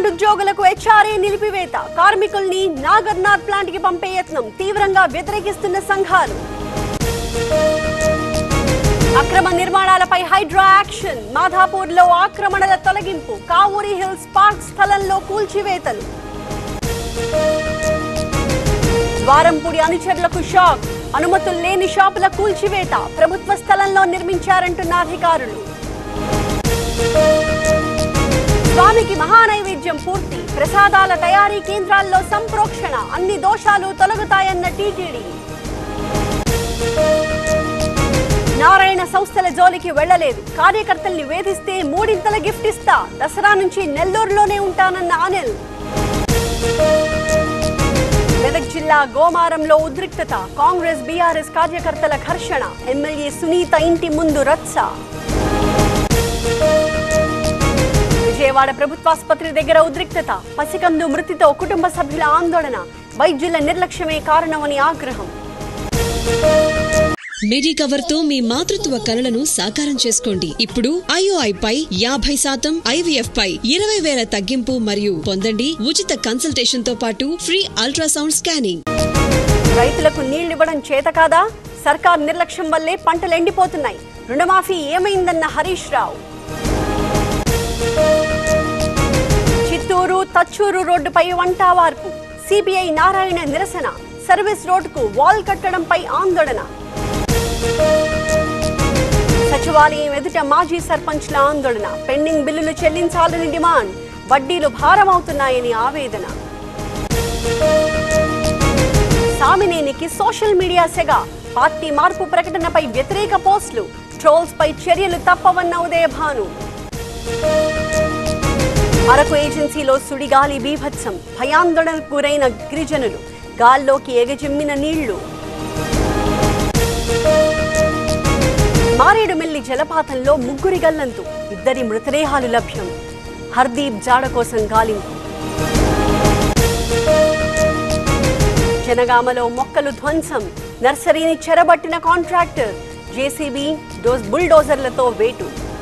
government ఉద్యోగులకు HRA నిలిపివేత కార్మికుల్ని నాగర్నాథ్ plant కి పంపే యత్నం తీవ్రంగా వ్యతిరేకిస్తున్న సంఘాలు అక్రమ నిర్మాణాలపై హైడ్రా యాక్షన్ మాధాపూర్ లో ఆక్రమణల తొలగింపు కావూరి హిల్స్ పార్క్ స్థలంలో కూల్చివేతలు ద్వారంపూడి అనుచరులకు షాక్ అనుమతులు లేని షాపుల కూల్చివేత ప్రభుత్వ స్థలంలో నిర్మించారంటున్న అధికారులు స్వామికి మహానైవేద్యం పూర్తి ప్రసాదాల తయారీ కేంద్రాల్లో సంప్రోక్షణ అన్ని దోషాలు తొలగుతాయన్న టీటీడీ నారాయణ సంస్థల జోలికి వెళ్లలేదు కార్యకర్తల్ని వేధిస్తే మూడింతల గిఫ్ట్ ఇస్తా దసరా నుంచి నెల్లూరులోనే ఉంటానన్న అనిల్ మెదక్ జిల్లా గోమారంలో ఉద్రిక్తత కాంగ్రెస్ బీఆర్ఎస్ కార్యకర్తల ఘర్షణ ఎమ్మెల్యే సునీత ఇంటి ముందు రచ్చ విజయవాడ ప్రభుత్వాసుపత్రి దగ్గర ఉద్రిక్తత పసికందు మృతితో కుటుంబ సభ్యుల ఆందోళన వైద్యుల నిర్లక్ష్యమే కారణమని ఆగ్రహం మెడికవర్ తో మీ మాతృత్వ కలలను సాకారం చేసుకోండి ఇప్పుడు ఐఓఐ పై యాభై శాతం ఐవీఎఫ్ పై ఇరవై వేల తగ్గింపు మరియు పొందండి ఉచిత కన్సల్టేషన్ తో పాటు ఫ్రీ అల్ట్రాసౌండ్ స్కానింగ్ రైతులకు నీళ్లివ్వడం చేత కాదా సర్కార్ నిర్లక్ష్యం వల్లే పంటలు ఎండిపోతున్నాయి రుణమాఫీ ఏమైందన్న హరీష్ రావు చిత్తూరు తచ్చూరు రోడ్డుపై వంటావార్పు సిబిఐ నారాయణ నిరసన సర్వీస్ రోడ్డుకు వాల్ కట్టడంపై ఆందోళన సచివాలయం ఎదుట మాజీ సర్పంచ్ల ఆందోళన పెండింగ్ బిల్లులు చెల్లించాలని డిమాండ్ వడ్డీలు భారమవుతున్నాయని ఆవేదన సామినేనికి సోషల్ మీడియా సెగ పార్టీ మార్పు ప్రకటనపై వ్యతిరేక పోస్టులు ట్రోల్స్ పై చర్యలు తప్పవన్న ఉదయభాను అరకు ఏజెన్సీలో సుడిగాలి బీభత్సం భయాందోళనకు గురైన గిరిజనులు గాల్లోకి ఎగజిమ్మిన నీళ్లు మారేడుమిల్లి జలపాతంలో ముగ్గురి గల్లంతు ఇద్దరి మృతదేహాలు లభ్యం హర్దీప్ జాడ కోసం గాలింపు జనగామలో మొక్కలు ధ్వంసం నర్సరీని చెరబట్టిన కాంట్రాక్టర్ జేసీబీ డోస్ బుల్డోజర్లతో వేటు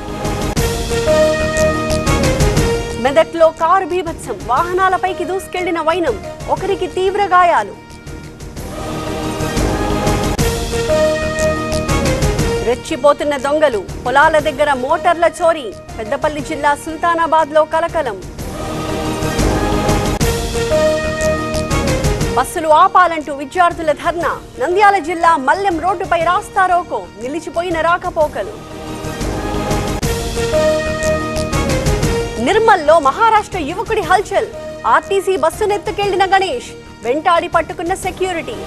మెదక్లో కారు బీభత్సం వాహనాలపైకి దూసుకెళ్లిన వైనం ఒకరికి తీవ్ర గాయాలు రెచ్చిపోతున్న దొంగలు పొలాల దగ్గర మోటార్ల చోరీ పెద్దపల్లి జిల్లా సుల్తానాబాద్ లో కలకలం బస్సులు ఆపాలంటూ విద్యార్థుల ధర్నా నంద్యాల జిల్లా మల్లెం రోడ్డుపై రాస్తారోకో నిలిచిపోయిన రాకపోకలు నిర్మల్లో మహారాష్ట్ర యువకుడి హల్చల్ ఆర్టీసీ బస్సునెత్తుకెళ్లిన గణేష్ వెంటాడి పట్టుకున్న సెక్యూరిటీ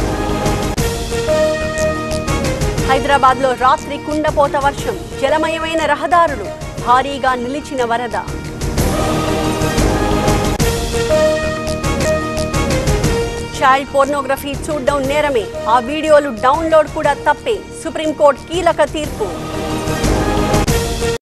హైదరాబాద్ లో రాత్రి కుండపోత వర్షం జలమయమైన రహదారులు భారీగా నిలిచిన వరద చైల్డ్ పోర్నోగ్రఫీ చూడడం నేరమే ఆ వీడియోలు డౌన్లోడ్ కూడా తప్పే సుప్రీంకోర్టు కీలక తీర్పు